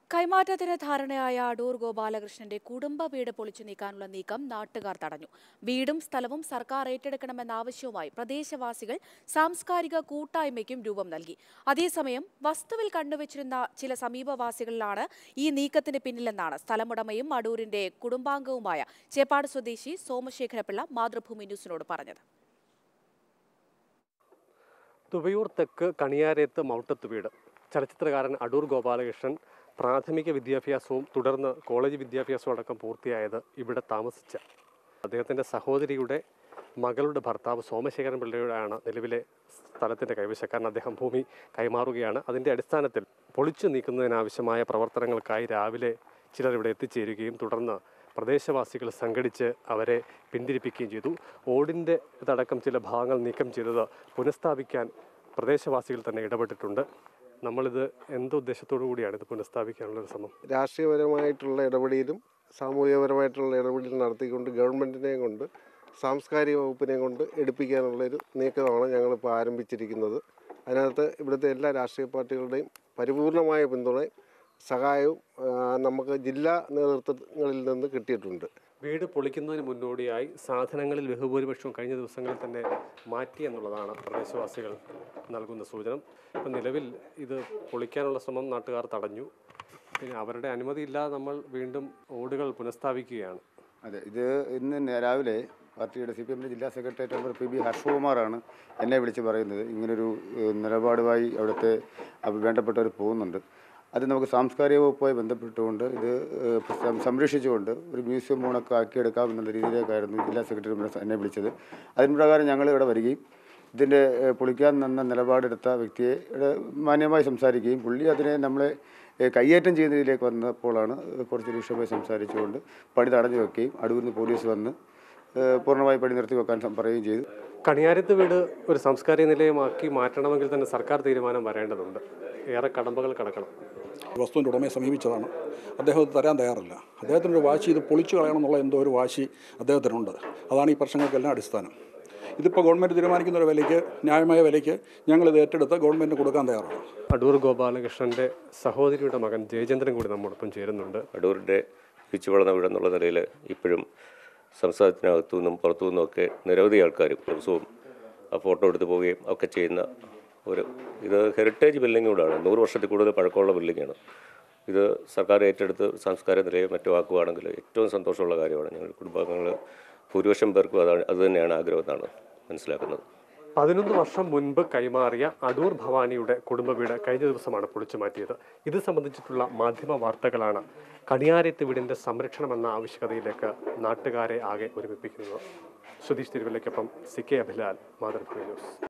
കൈമാറ്റത്തിന് ധാരണയായ അടൂർ ഗോപാലകൃഷ്ണന്റെ കുടുംബ വീട് പൊളിച്ചു നീക്കാനുള്ള നീക്കം നാട്ടുകാർ തടഞ്ഞു വീടും സ്ഥലവും സർക്കാർ ഏറ്റെടുക്കണമെന്ന ആവശ്യവുമായി പ്രദേശവാസികൾ സാംസ്കാരിക കൂട്ടായ്മയ്ക്കും രൂപം നൽകി അതേസമയം വസ്തുവിൽ കണ്ടുവച്ചിരുന്ന ചില സമീപവാസികളിലാണ് ഈ നീക്കത്തിന് പിന്നിലെന്നാണ് സ്ഥലമുടമയും അടൂരിന്റെ കുടുംബാംഗവുമായ ചേപ്പാട് സ്വദേശി സോമശേഖരപിള്ള മാതൃഭൂമി ന്യൂസിനോട് പറഞ്ഞത് തുവയൂർ തെക്ക് കണിയാരേത്ത് മൗട്ടത്ത് വീട് ചലച്ചിത്രകാരൻ അടൂർ ഗോപാലകൃഷ്ണൻ പ്രാഥമിക വിദ്യാഭ്യാസവും തുടർന്ന് കോളേജ് വിദ്യാഭ്യാസവും അടക്കം പൂർത്തിയായത് ഇവിടെ താമസിച്ച അദ്ദേഹത്തിൻ്റെ സഹോദരിയുടെ മകളുടെ ഭർത്താവ് സോമശേഖരൻ പിള്ളയുടെയാണ് നിലവിലെ സ്ഥലത്തിൻ്റെ കൈവശക്കാരൻ അദ്ദേഹം ഭൂമി കൈമാറുകയാണ് അതിൻ്റെ അടിസ്ഥാനത്തിൽ പൊളിച്ചു നീക്കുന്നതിനാവശ്യമായ പ്രവർത്തനങ്ങൾക്കായി രാവിലെ ചിലർ ഇവിടെ എത്തിച്ചേരുകയും തുടർന്ന് പ്രദേശവാസികൾ സംഘടിച്ച് അവരെ പിന്തിരിപ്പിക്കുകയും ചെയ്തു ഓടിൻ്റെ ഇതടക്കം ചില ഭാഗങ്ങൾ നീക്കം ചെയ്തത് പുനഃസ്ഥാപിക്കാൻ പ്രദേശവാസികൾ തന്നെ ഇടപെട്ടിട്ടുണ്ട് നമ്മളിത് എന്ത് ഉദ്ദേശത്തോടു കൂടിയാണ് ഇത് പുനഃസ്ഥാപിക്കാനുള്ള ഒരു ശ്രമം രാഷ്ട്രീയപരമായിട്ടുള്ള ഇടപെടലും സാമൂഹികപരമായിട്ടുള്ള ഇടപെടലും നടത്തിക്കൊണ്ട് ഗവൺമെൻറ്റിനെയും കൊണ്ട് സാംസ്കാരിക വകുപ്പിനെയും കൊണ്ട് എടുപ്പിക്കാനുള്ളൊരു നീക്കമാണ് ഞങ്ങളിപ്പോൾ ആരംഭിച്ചിരിക്കുന്നത് അതിനകത്ത് ഇവിടുത്തെ എല്ലാ രാഷ്ട്രീയ പാർട്ടികളുടെയും പരിപൂർണമായ പിന്തുണയും സഹായവും ആ, നമുക്ക് ജില്ലാ നേതൃത്വങ്ങളിൽ നിന്ന് കിട്ടിയിട്ടുണ്ട് വീട് പൊളിക്കുന്നതിന് മുന്നോടിയായി സാധനങ്ങളിൽ ബഹുഭൂരിപക്ഷവും കഴിഞ്ഞ ദിവസങ്ങളിൽ തന്നെ മാറ്റി എന്നുള്ളതാണ് പ്രദേശവാസികൾ നൽകുന്ന സൂചന ഇപ്പം നിലവിൽ ഇത് പൊളിക്കാനുള്ള ശ്രമം നാട്ടുകാർ തടഞ്ഞു പിന്നെ അവരുടെ അനുമതിയില്ലാതെ നമ്മൾ വീണ്ടും ഓടുകൾ പുനഃസ്ഥാപിക്കുകയാണ് അതെ ഇത് ഇന്ന് നേ- രാവിലെ പാർട്ടിയുടെ സി പി എമ്മിൻ്റെ ജില്ലാ സെക്രട്ടേറിയറ്റ് മെമ്പർ പി ബി ഹർഷകുമാറാണ് എന്നെ വിളിച്ച് പറയുന്നത് ഇങ്ങനൊരു ഏഹ്, നിലപാടുമായി അവിടുത്തെ അഹ് വേണ്ടപ്പെട്ടവർ പോകുന്നുണ്ട് അത് നമുക്ക് സാംസ്കാരിക വകുപ്പുമായി ബന്ധപ്പെട്ടുകൊണ്ട് ഇത് ഏഹ്, സം- സംരക്ഷിച്ചുകൊണ്ട് ഒരു മ്യൂസിയം മൂണൊക്കെ ആക്കിയെടുക്കാം എന്നുള്ള രീതിയിലേക്കായിരുന്നു ജില്ലാ സെക്രട്ടറി മെമ്പർ എന്നെ വിളിച്ചത് അതിന് പ്രകാരം ഞങ്ങൾ ഇവിടെ വരികയും ഇതിൻ്റെ ഏഹ്, പൊളിക്കാൻ നിന്ന നിലപാടെടുത്ത വ്യക്തിയെ ഇവിടെ മാന്യമായി സംസാരിക്കുകയും പുള്ളി അതിനെ നമ്മളെ ഏഹ്, കയ്യേറ്റം ചെയ്യുന്നതിലേക്ക് വന്നപ്പോഴാണ് കുറച്ച് രൂക്ഷമായി സംസാരിച്ചുകൊണ്ട് പണി തടഞ്ഞു വെക്കുകയും അടൂരിൽ നിന്ന് പോലീസ് വന്ന് ഏഹ്, പൂർണ്ണമായി പണി നിർത്തി വെക്കാൻ സം- പറയുകയും ചെയ്തു കണിയാരത്ത് വീട് ഒരു സാംസ്കാരിക നിലയമാക്കി മാറ്റണമെങ്കിൽ തന്നെ സർക്കാർ തീരുമാനം വരേണ്ടതുണ്ട് ഏറെ കടമ്പകൾ കടക്കണം വസ്തുവിൻ്റെ ഉടമയെ സമീപിച്ചതാണ് അദ്ദേഹം ഇത് തരാൻ തയ്യാറല്ല അദ്ദേഹത്തിനൊരു വാശി ഇത് പൊളിച്ചു കളയണം എന്നുള്ള എന്തോ ഒരു വാശി അദ്ദേഹത്തിനുണ്ട് അതാണ് ഈ പ്രശ്നങ്ങൾക്കെല്ലാം അടിസ്ഥാനം ഇതിപ്പോൾ ഗവൺമെൻറ് തീരുമാനിക്കുന്ന ഒരു വിലയ്ക്ക് ന്യായമായ വിലയ്ക്ക് ഞങ്ങളിത് ഏറ്റെടുത്ത് ഗവൺമെൻറ് കൊടുക്കാൻ തയ്യാറാണ് അടൂർ ഗോപാലകൃഷ്ണൻ്റെ സഹോദരിയുടെ മകൻ ജയചന്ദ്രൻ കൂടി നമ്മോടൊപ്പം ചേരുന്നുണ്ട് അടൂരിൻ്റെ പിച്ചു വളർന്ന വീടെന്നുള്ള നിലയിൽ ഇപ്പോഴും സംസ്ഥാനത്തിനകത്തു നിന്നും പുറത്തു നിന്നും ഒക്കെ നിരവധി ആൾക്കാർ ദിവസവും ആ ഫോട്ടോ എടുത്ത് പോവുകയും ഒക്കെ ചെയ്യുന്ന ഒരു ഇത് ഹെറിറ്റേജ് ബിൽഡിംഗ് കൂടാണ് നൂറ് വർഷത്തിൽ കൂടുതൽ പഴക്കമുള്ള ബിൽഡിങ്ങാണ് ഇത് സർക്കാർ ഏറ്റെടുത്ത് സംസ്കാര നിലയം മറ്റു ആക്കുവാണെങ്കിൽ ഏറ്റവും സന്തോഷമുള്ള കാര്യമാണ് ഞങ്ങൾ കുടുംബാംഗങ്ങൾ ഭൂരിപക്ഷം പേർക്കും അതാണ് അത് തന്നെയാണ് ആഗ്രഹം എന്നാണ് മനസ്സിലാക്കുന്നത് പതിനൊന്ന് വർഷം മുൻപ് കൈമാറിയ അടൂർ ഭവാനിയുടെ കുടുംബ വീട് കഴിഞ്ഞ ദിവസമാണ് പൊളിച്ചു മാറ്റിയത് ഇത് സംബന്ധിച്ചിട്ടുള്ള മാധ്യമ വാർത്തകളാണ് കണിയാരത്ത് വീടിന്റെ സംരക്ഷണം എന്ന ആവശ്യകതയിലേക്ക് നാട്ടുകാരെ ആകെ ഒരുമിപ്പിക്കുന്നത് സുധീഷ് തിരുവല്ലയ്ക്കൊപ്പം C K Abhilal Mathrubhumi news